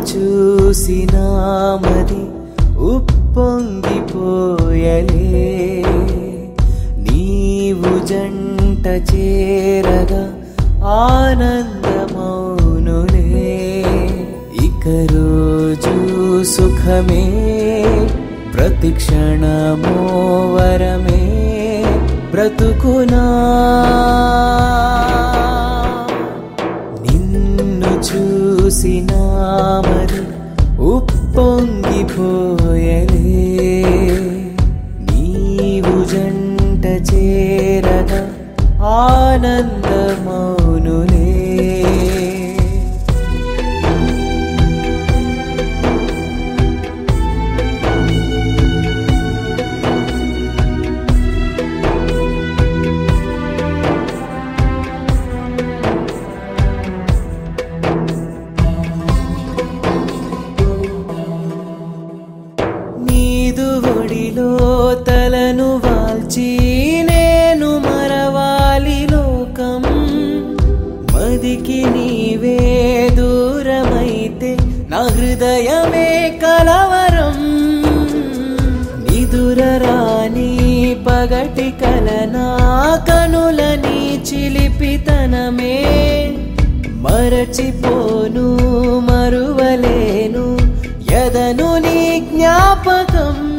చూసినామది ఉప్పొంగిపోయలే నీవు జంట చేరగా ఆనందమౌనులే ఇక రోజు సుఖమే ప్రతిక్షణమో వరమే బ్రతుకునా నిన్ను చూసినామది ఉప్పొంగిపోయలే నీవు జంట చేరగా ఆనందమౌనులే నీదు ఒడిలో తలను వాల్చి నేను మరవాలి లోకం మదికి నీవే దూరమైతే నా హృదయమే కలవరం నిదురరాని పగటి కలనా కనులని చిలిపితనమే మరచిపోను మరువలేను ఎదను నీ జ్ఞాపకం